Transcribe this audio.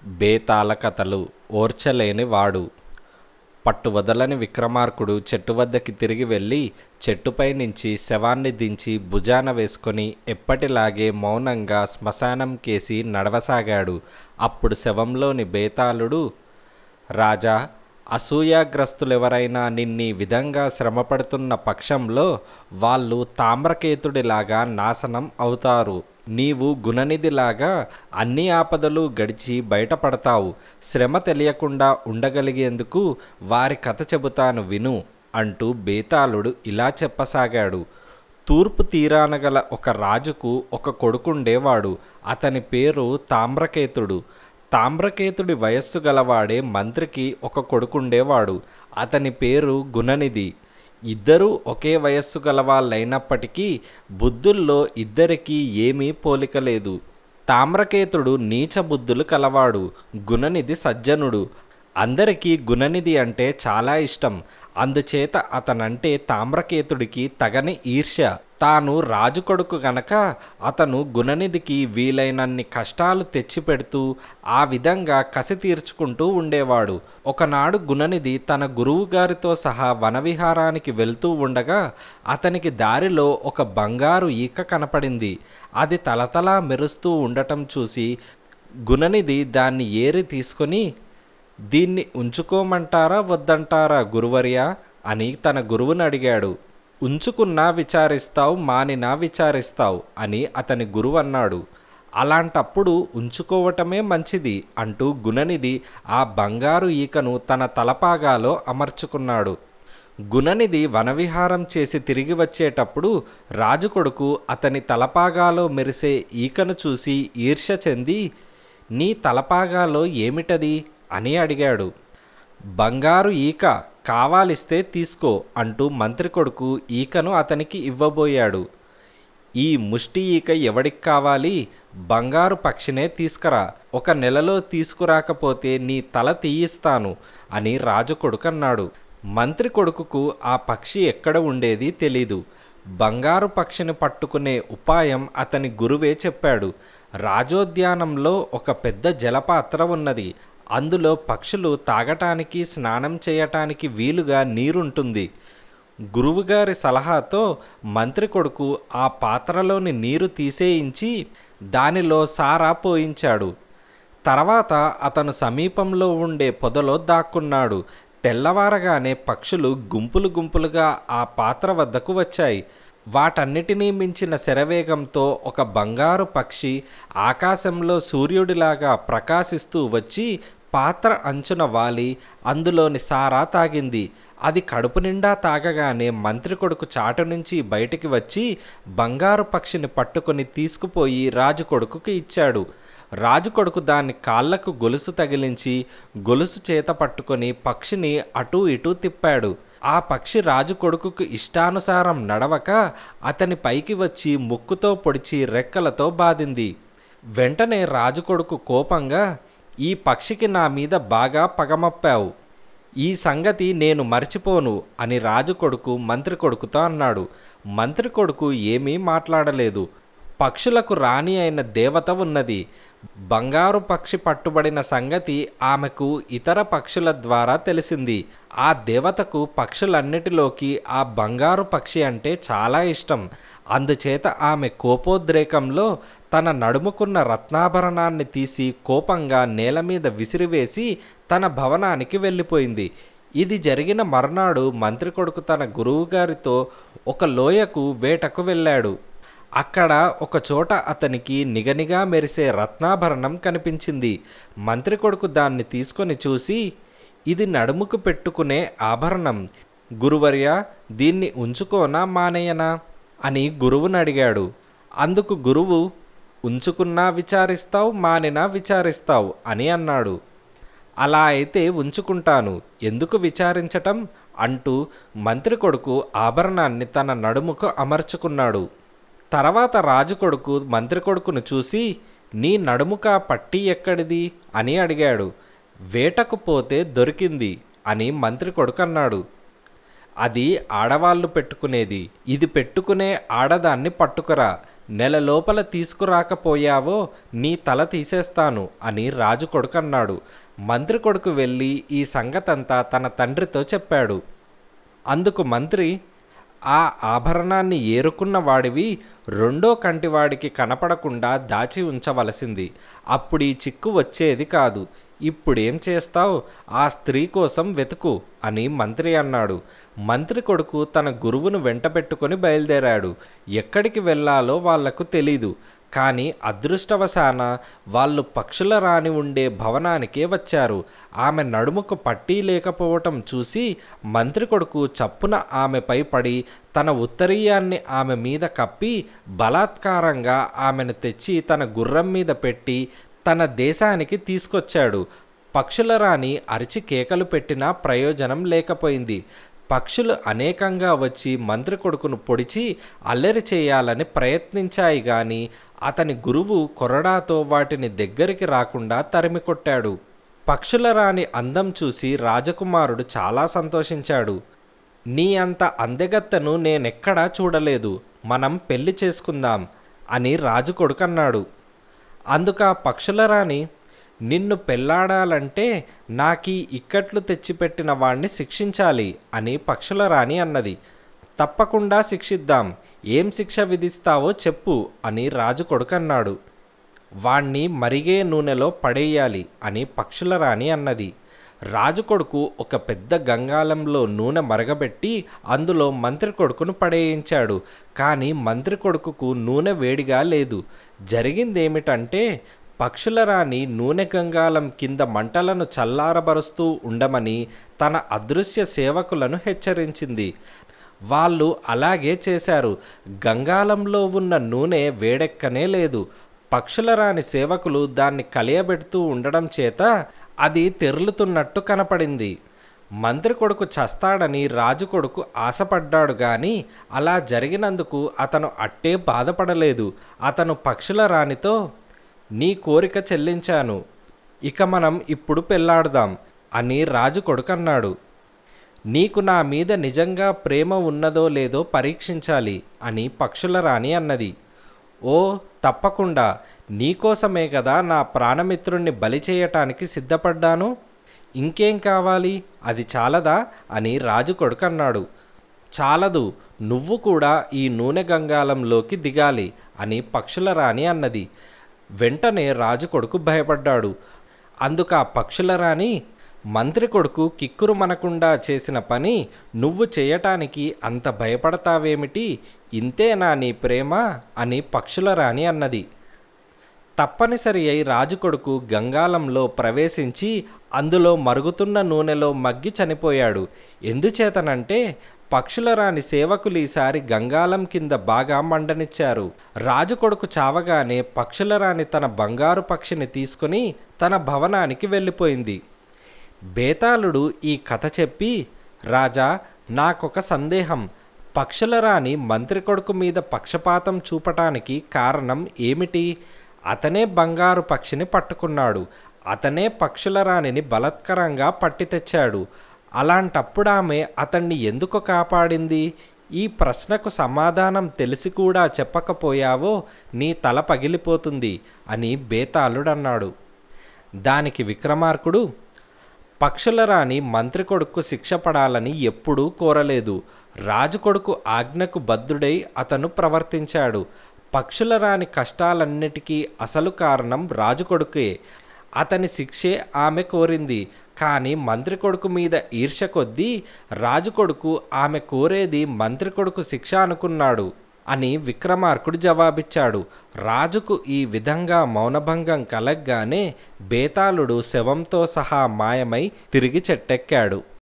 బేతాళ కథలు ఓర్చలేని వాడు పట్టు వదలని విక్రమార్కుడు చెట్టు వద్దకి తిరిగి వెళ్ళి చెట్టుపై నుంచి శవాన్ని దించి భుజాన వేసుకొని ఎప్పటిలాగే మౌనంగా శ్మశానం కేసి నడవసాగాడు అప్పుడు శవంలోని బేతాళుడు రాజా అసూయాగ్రస్తులెవరైనా నిన్నీ విధంగా శ్రమపడుతున్న పక్షంలో వాళ్ళు తామ్రకేతుడిలాగా నాశనం అవుతారు నీవు గుణనిధిలాగా అన్ని ఆపదలు గడిచి బయటపడతావు శ్రమ తెలియకుండా ఉండగలిగేందుకు వారి కథ చెబుతాను విను అంటూ బేతాళుడు ఇలా చెప్పసాగాడు తూర్పు తీరాన గల ఒక రాజుకు ఒక కొడుకుండేవాడు అతని పేరు తామ్రకేతుడు తామ్రకేతుడి వయస్సు గలవాడే మంత్రికి ఒక కొడుకుండేవాడు అతని పేరు గుణనిధి ఇద్దరూ ఒకే వయస్సు గలవాళ్ళైనప్పటికీ బుద్ధుల్లో ఇద్దరికీ ఏమీ పోలిక లేదు తామ్రకేతుడు నీచ బుద్ధులు కలవాడు గుణనిధి సజ్జనుడు అందరికీ గుణనిధి అంటే చాలా ఇష్టం అందుచేత అతనంటే తామ్రకేతుడికి తగని ఈర్ష్య తాను రాజు కొడుకు గనక అతను గుణనిధికి వీలైనన్ని కష్టాలు తెచ్చిపెడుతూ ఆ విధంగా కసి తీర్చుకుంటూ ఉండేవాడు ఒకనాడు గుణనిధి తన గురువు గారితో సహా వనవిహారానికి వెళ్తూ ఉండగా అతనికి దారిలో ఒక బంగారు ఈక కనపడింది అది తలతలా మెరుస్తూ ఉండటం చూసి గుణనిధి దాన్ని ఏరి తీసుకొని దీన్ని ఉంచుకోమంటారా వద్దంటారా గురువర్యా అని తన గురువుని అడిగాడు ఉంచుకున్నా విచారిస్తావు మానినా విచారిస్తావు అని అతని గురువు అన్నాడు అలాంటప్పుడు ఉంచుకోవటమే మంచిది అంటూ గుణనిధి ఆ బంగారు ఈకను తన తలపాగాలో అమర్చుకున్నాడు గుణనిధి వనవిహారం చేసి తిరిగి వచ్చేటప్పుడు రాజు కొడుకు అతని తలపాగాలో మెరిసే ఈకను చూసి ఈర్ష్య చెంది నీ తలపాగాలో ఏమిటది అని అడిగాడు బంగారు ఈక కావాలిస్తే తీసుకో అంటూ మంత్రి కొడుకు ఈకను అతనికి ఇవ్వబోయాడు ఈ ముష్టి ఈక ఎవడికి కావాలి బంగారు పక్షినే తీసుకురా ఒక నెలలో తీసుకురాకపోతే నీ తల తీయిస్తాను అని రాజు కొడుకు అన్నాడు మంత్రి కొడుకుకు ఆ పక్షి ఎక్కడ ఉండేది తెలీదు బంగారు పక్షిని పట్టుకునే ఉపాయం అతని గురువే చెప్పాడు రాజోద్యానంలో ఒక పెద్ద జలపాత్ర ఉన్నది అందులో పక్షులు తాగటానికి స్నానం చేయటానికి వీలుగా నీరుంటుంది గురువుగారి సలహాతో మంత్రి కొడుకు ఆ పాత్రలోని నీరు తీసేయించి దానిలో సారా పోయించాడు తర్వాత అతను సమీపంలో ఉండే పొదలో దాక్కున్నాడు తెల్లవారగానే పక్షులు గుంపులు గుంపులుగా ఆ పాత్ర వద్దకు వచ్చాయి వాటన్నిటినీ మించిన శరవేగంతో ఒక బంగారు పక్షి ఆకాశంలో సూర్యుడిలాగా ప్రకాశిస్తూ వచ్చి పాత్ర అంచున వాలి అందులోని సారా తాగింది అది కడుపు నిండా తాగగానే మంత్రి కొడుకు చాటు నుంచి బయటికి వచ్చి బంగారు పక్షిని పట్టుకొని తీసుకుపోయి రాజు కొడుకుకి ఇచ్చాడు రాజు కొడుకు దాని కాళ్లకు గొలుసు తగిలించి గొలుసు చేత పట్టుకొని పక్షిని అటూ ఇటూ తిప్పాడు ఆ పక్షి రాజు కొడుకుకు ఇష్టానుసారం నడవక అతని పైకి వచ్చి ముక్కుతో పొడిచి రెక్కలతో బాదింది వెంటనే రాజు కొడుకు కోపంగా ఈ పక్షికి నా మీద బాగా పగమప్పావు ఈ సంగతి నేను మర్చిపోను అని రాజు కొడుకు మంత్రి కొడుకుతో అన్నాడు మంత్రి కొడుకు ఏమీ మాట్లాడలేదు పక్షులకు రాణి అయిన దేవత ఉన్నది బంగారు పక్షి పట్టుబడిన సంగతి ఆమెకు ఇతర పక్షుల ద్వారా తెలిసింది ఆ దేవతకు పక్షులన్నిటిలోకి ఆ బంగారు పక్షి అంటే చాలా ఇష్టం అందుచేత ఆమె కోపోద్రేకంలో తన నడుముకున్న రత్నాభరణాన్ని తీసి కోపంగా నేల మీద విసిరివేసి తన భవనానికి వెళ్ళిపోయింది ఇది జరిగిన మర్నాడు మంత్రి కొడుకు తన గురువుగారితో ఒక లోయకు వేటకు వెళ్ళాడు అక్కడ ఒక చోట అతనికి నిగనిగా మెరిసే రత్నాభరణం కనిపించింది మంత్రి కొడుకు దాన్ని తీసుకొని చూసి ఇది నడుముకు పెట్టుకునే ఆభరణం గురువర్య దీన్ని ఉంచుకోనా మానేయనా అని గురువుని అడిగాడు అందుకు గురువు ఉంచుకున్నా విచారిస్తావు మానినా విచారిస్తావు అని అన్నాడు అలా అయితే ఉంచుకుంటాను ఎందుకు విచారించటం అంటూ మంత్రి కొడుకు ఆభరణాన్ని తన నడుముకు అమర్చుకున్నాడు తర్వాత రాజు కొడుకు మంత్రి కొడుకును చూసి నీ నడుముక పట్టి ఎక్కడిది అని అడిగాడు వేటకు పోతే దొరికింది అని మంత్రి కొడుకు అన్నాడు అది ఆడవాళ్ళు పెట్టుకునేది ఇది పెట్టుకునే ఆడదాన్ని పట్టుకురా నెల లోపల తీసుకురాకపోయావో నీ తల తీసేస్తాను అని రాజు కొడుకు అన్నాడు మంత్రి కొడుకు వెళ్ళి ఈ సంగతంతా తన తండ్రితో చెప్పాడు అందుకు మంత్రి ఆ ఆభరణాన్ని ఏరుకున్న వాడివి రెండో కంటివాడికి కనపడకుండా దాచి ఉంచవలసింది అప్పుడు ఈ చిక్కు వచ్చేది కాదు ఇప్పుడేం చేస్తావు ఆ స్త్రీ కోసం వెతుకు అని మంత్రి అన్నాడు మంత్రి కొడుకు తన గురువును వెంటబెట్టుకొని బయలుదేరాడు ఎక్కడికి వెళ్ళాలో వాళ్లకు తెలీదు కానీ అదృష్టవశాన వాళ్ళు పక్షుల రాణి ఉండే భవనానికే వచ్చారు ఆమె నడుముకు పట్టీ లేకపోవటం చూసి మంత్రి కొడుకు చప్పున ఆమెపై పడి తన ఉత్తరీయాన్ని ఆమె మీద కప్పి బలాత్కారంగా ఆమెను తెచ్చి తన గుర్రం మీద పెట్టి తన దేశానికి తీసుకొచ్చాడు పక్షుల రాణి అరిచి కేకలు పెట్టినా ప్రయోజనం లేకపోయింది పక్షులు అనేకంగా వచ్చి మంత్రి కొడుకును పొడిచి అల్లరి చేయాలని ప్రయత్నించాయి గాని అతని గురువు కొరడాతో వాటిని దగ్గరికి రాకుండా తరిమి కొట్టాడు పక్షుల రాణి అందం చూసి రాజకుమారుడు చాలా సంతోషించాడు నీ అంత అందెగత్తెను నేనెక్కడా చూడలేదు మనం పెళ్లి చేసుకుందాం అని రాజు కొడుకన్నాడు అందుక పక్షుల రాణి నిన్ను పెళ్లాడాలంటే నాకీ ఇక్కట్లు తెచ్చిపెట్టిన వాణ్ణి శిక్షించాలి అని పక్షుల రాణి అన్నది తప్పకుండా శిక్షిద్దాం ఏం శిక్ష విధిస్తావో చెప్పు అని రాజు కొడుకన్నాడు వాణ్ణి మరిగే నూనెలో పడేయాలి అని పక్షుల రాణి అన్నది రాజు కొడుకు ఒక పెద్ద గంగాళంలో నూనె మరగబెట్టి అందులో మంత్రి కొడుకును పడేయించాడు కానీ మంత్రి కొడుకుకు నూనె వేడిగా లేదు జరిగిందేమిటంటే పక్షుల రాణి నూనె గంగాళం కింద మంటలను చల్లారబరుస్తూ ఉండమని తన అదృశ్య సేవకులను హెచ్చరించింది వాళ్ళు అలాగే చేశారు గంగాళంలో ఉన్న నూనె వేడెక్కనే లేదు పక్షుల రాణి సేవకులు దాన్ని కలియబెడుతూ ఉండడం చేత అది తెరులుతున్నట్టు కనపడింది మంత్రి కొడుకు చస్తాడని రాజు కొడుకు ఆశపడ్డాడు గాని అలా జరిగినందుకు అతను అట్టే బాధపడలేదు అతను పక్షుల రాణితో నీ కోరిక చెల్లించాను ఇక మనం ఇప్పుడు పెళ్లాడుదాం అని రాజు కొడుకన్నాడు నీకు నా మీద నిజంగా ప్రేమ ఉన్నదో లేదో పరీక్షించాలి అని పక్షుల రాణి అన్నది ఓ తప్పకుండా నీకోసమే కదా నా ప్రాణమిత్రుణ్ణి బలి చేయటానికి సిద్ధపడ్డాను ఇంకేం కావాలి అది చాలదా అని రాజు కొడుకన్నాడు చాలదు నువ్వు కూడా ఈ నూనె గంగాలంలోకి దిగాలి అని పక్షుల రాణి అన్నది వెంటనే రాజు కొడుకు భయపడ్డాడు అందుక ఆ పక్షుల రాణి మంత్రి కొడుకు కిక్కురు మనకుండా చేసిన పని నువ్వు చేయటానికి అంత భయపడతావేమిటి ఇంతేనా నీ ప్రేమ అని పక్షుల రాణి అన్నది తప్పనిసరి అయి రాజు కొడుకు గంగాలంలో ప్రవేశించి అందులో మరుగుతున్న నూనెలో మగ్గి చనిపోయాడు ఎందుచేతనంటే పక్షుల రాణి సేవకులు ఈసారి గంగాలం కింద బాగా మండనిచ్చారు రాజు కొడుకు చావగానే పక్షుల రాణి తన బంగారు పక్షిని తీసుకుని తన భవనానికి వెళ్ళిపోయింది బేతాళుడు ఈ కథ చెప్పి రాజా నాకొక సందేహం పక్షుల రాణి మంత్రి కొడుకు మీద పక్షపాతం చూపటానికి కారణం ఏమిటి అతనే బంగారు పక్షిని పట్టుకున్నాడు అతనే పక్షుల రాణిని బలత్కరంగా పట్టి తెచ్చాడు అలాంటప్పుడు ఆమె అతన్ని ఎందుకు కాపాడింది ఈ ప్రశ్నకు సమాధానం తెలిసి కూడా చెప్పకపోయావో నీ తల పగిలిపోతుంది అని బేతాళుడన్నాడు దానికి విక్రమార్కుడు పక్షుల రాణి మంత్రి కొడుకు శిక్ష పడాలని ఎప్పుడూ కోరలేదు రాజు కొడుకు ఆజ్ఞకు బద్ధుడై అతను ప్రవర్తించాడు పక్షుల రాణి కష్టాలన్నిటికీ అసలు కారణం రాజు కొడుకే అతని శిక్షే ఆమె కోరింది కానీ మంత్రి కొడుకు మీద ఈర్ష్య కొద్దీ రాజు కొడుకు ఆమె కోరేది మంత్రి కొడుకు శిక్ష అనుకున్నాడు అని విక్రమార్కుడు జవాబిచ్చాడు రాజుకు ఈ విధంగా మౌనభంగం కలగ్గానే బేతాళుడు శవంతో సహా మాయమై తిరిగి చెట్టెక్కాడు